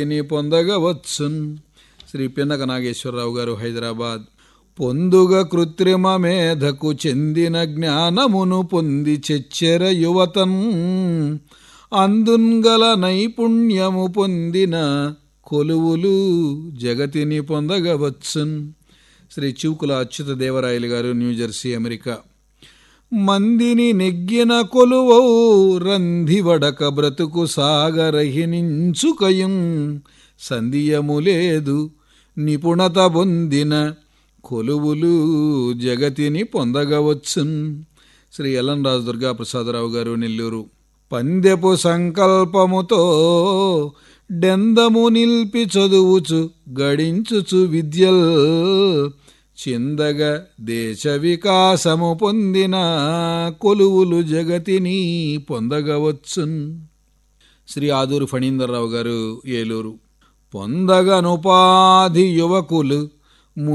ని పొందగవచ్చున్ శ్రీ పిన్నక నాగేశ్వరరావు గారు హైదరాబాద్ పొందుగ కృత్రిమ మేధకు చెందిన జ్ఞానమును పొంది చెచ్చెర యువతన్ అందున్గల నైపుణ్యము పొందిన కొలువులు జగతిని పొందగవచ్చున్ శ్రీ చివుకుల అచ్యుత దేవరాయలు గారు న్యూజెర్సీ అమెరికా మందిని నెగ్గిన కొలువౌ రంధివడక బ్రతుకు సాగరహినించుకయం సంధియము లేదు నిపుణత పొందిన కొలువులు జగతిని పొందగవచ్చున్ శ్రీ ఎల్ఎన్ రాజు దుర్గా ప్రసాదరావు గారు నెల్లూరు పందెపు సంకల్పముతో డెందము నిల్పి చదువుచు గడించుచు విద్యల్ చిందగ దేశ వికాసము పొందిన కొలువులు జగతిని పొందగవచ్చున్ శ్రీ ఆదూరు ఫణీందర్రావు గారు ఏలూరు పొందగనుపాధి యువకులు